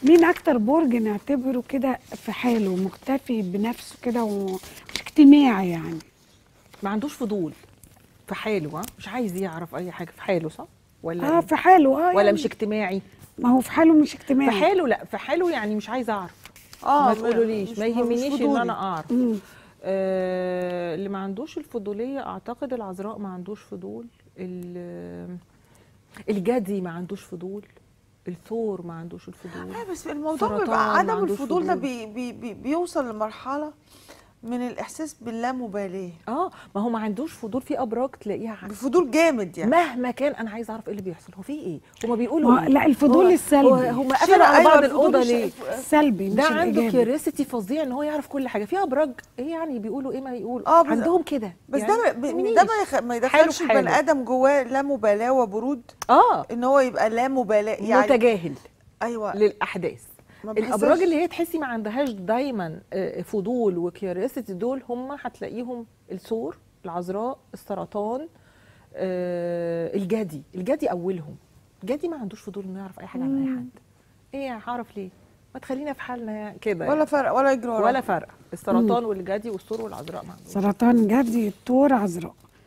مين اكتر برج نعتبره كده في حاله مكتفي بنفسه كده ومش اجتماعي يعني ما عندوش فضول في حاله ها مش عايز يعرف اي حاجه في حاله صح ولا اه إيه؟ في حاله اه ولا يعني مش اجتماعي ما هو في حاله مش في اجتماعي حاله لا في حاله يعني مش عايز اعرف اه ما تقولوليش ما مش- مش يهمنيش ان فضولي. انا اعرف مم. آه اللي ما عندوش الفضوليه اعتقد العذراء ما عندوش فضول ال- الجدي ما عندوش فضول الثور ما عندوش الفضول اه بس الموضوع سرطان، بيبقى ما عدم عندوش الفضول ده فضول. بي بي بي بيوصل لمرحله من الاحساس باللامبالاه اه ما هو ما عندوش فضول في ابراج تلاقيها ع- بفضول جامد يعني مهما كان انا عايز اعرف ايه اللي بيحصل هو في ايه هما ما بيقولوا هو- إيه؟ لا الفضول هو- السلبي. هو- هم شراء، قفلوا على أيوة، بعض الفضول الاوضه الش- ليه السلبي مش ده عنده الايجابي كيوريسيتي فظيع ان هو يعرف كل حاجه في ابراج ايه يعني بيقولوا ايه ما يقولوا آه، بس- عندهم كده بس يعني ده ب- يهمنيش. ده ما, يخ... ما حاله يدخلش في حاله. البني ادم جواه لا مبالاه وبرود اه ان هو يبقى لا مبالاه يعني متجاهل ايوه للاحداث ما الابراج بحسهاش- اللي هي تحسي ما عندهاش دايما آه، فضول وكيوريسيتي دول هم هتلاقيهم الثور العذراء السرطان آه، الجدي الجدي اولهم الجدي ما عندوش فضول انه يعرف اي حاجه عن اي حد ايه هعرف ليه ما تخلينا في حالنا كده ولا يعني. فرق ولا يجري وراه. ولا فرق السرطان والجدي والثور والعذراء ما عندهمش سرطان جدي الثور عذراء